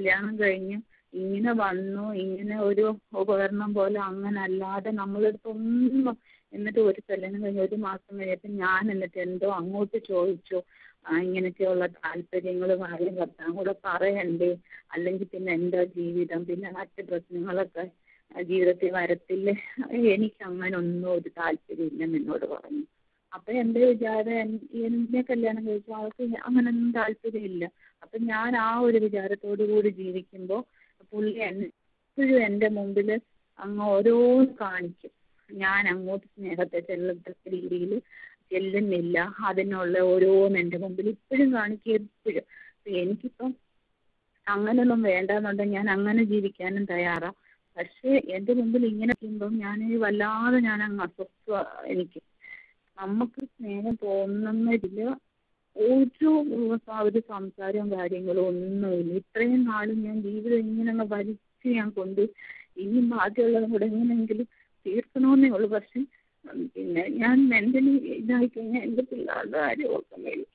കല്യാണം കഴിഞ്ഞ് ഇങ്ങനെ വന്നു ഇങ്ങനെ ഒരു ഉപകരണം പോലെ അങ്ങനെ അല്ലാതെ നമ്മളടുത്ത് ഒന്നും എന്നിട്ട് ഒരു കല്യാണം കഴിഞ്ഞ് ഒരു മാസം കഴിഞ്ഞപ്പോൾ ഞാൻ എന്നിട്ട് എന്തോ അങ്ങോട്ട് ചോദിച്ചു ആ ഇങ്ങനെയൊക്കെയുള്ള താല്പര്യങ്ങൾ ഭാര്യയും ഭർത്താവും കൂടെ പറയണ്ടേ അല്ലെങ്കിൽ പിന്നെ എന്താ ജീവിതം പിന്നെ മറ്റ് പ്രശ്നങ്ങളൊക്കെ ജീവിതത്തിൽ വരത്തില്ലേ എനിക്ക് അങ്ങനെ ഒന്നും ഒരു താല്പര്യമില്ലെന്ന് എന്നോട് പറഞ്ഞു അപ്പോൾ എൻ്റെ വിചാരം എൻ- എന്നെ കല്യാണം കഴിച്ച ആൾക്ക് അങ്ങനൊന്നും താല്പര്യമില്ല അപ്പം ഞാൻ ആ ഒരു വിചാരത്തോടു കൂടി ജീവിക്കുമ്പോൾ പുള്ളി എന്നെ എപ്പോഴും എൻ്റെ മുമ്പിൽ അങ്ങ് ഓരോന്ന് കാണിക്കും ഞാൻ അങ്ങോട്ട് സ്നേഹത്തെ ചെല്ലത്തക്ക രീതിയിൽ ചെല്ലുന്നില്ല അതിനുള്ള ഓരോന്ന് എൻ്റെ മുമ്പിൽ ഇപ്പോഴും കാണിക്കും എപ്പോഴും അപ്പം എനിക്കിപ്പം അങ്ങനെയൊന്നും വേണ്ടാന്നുണ്ടെങ്കിൽ ഞാൻ അങ്ങനെ ജീവിക്കാനും തയ്യാറാണ് പക്ഷേ എൻ്റെ മുമ്പിൽ ഇങ്ങനെ ചെയ്യുമ്പം ഞാൻ വല്ലാതെ ഞാൻ അങ്ങ് അസ്വസ്ഥ എനിക്ക് നമുക്ക് സ്നേഹം തോന്നുന്നതിൽ ഒരു ഒരു സംസാരവും കാര്യങ്ങളും ഒന്നുമില്ല ഇത്രയും നാളും ഞാൻ ജീവിതം ഇങ്ങനെ അങ്ങ് വലിച്ച് ഞാൻ കൊണ്ട് ഇനി ബാക്കിയുള്ളതും കൂടെ എങ്ങനെയെങ്കിലും തീർക്കണമെന്നേ ഉള്ളൂ പക്ഷേ ഉം, പിന്നെ ഞാൻ മെൻ്റലി ഇതായി കഴിഞ്ഞാൽ എൻ്റെ പിള്ളേരുടെ കാര്യം ഓർക്കുമ്പോൾ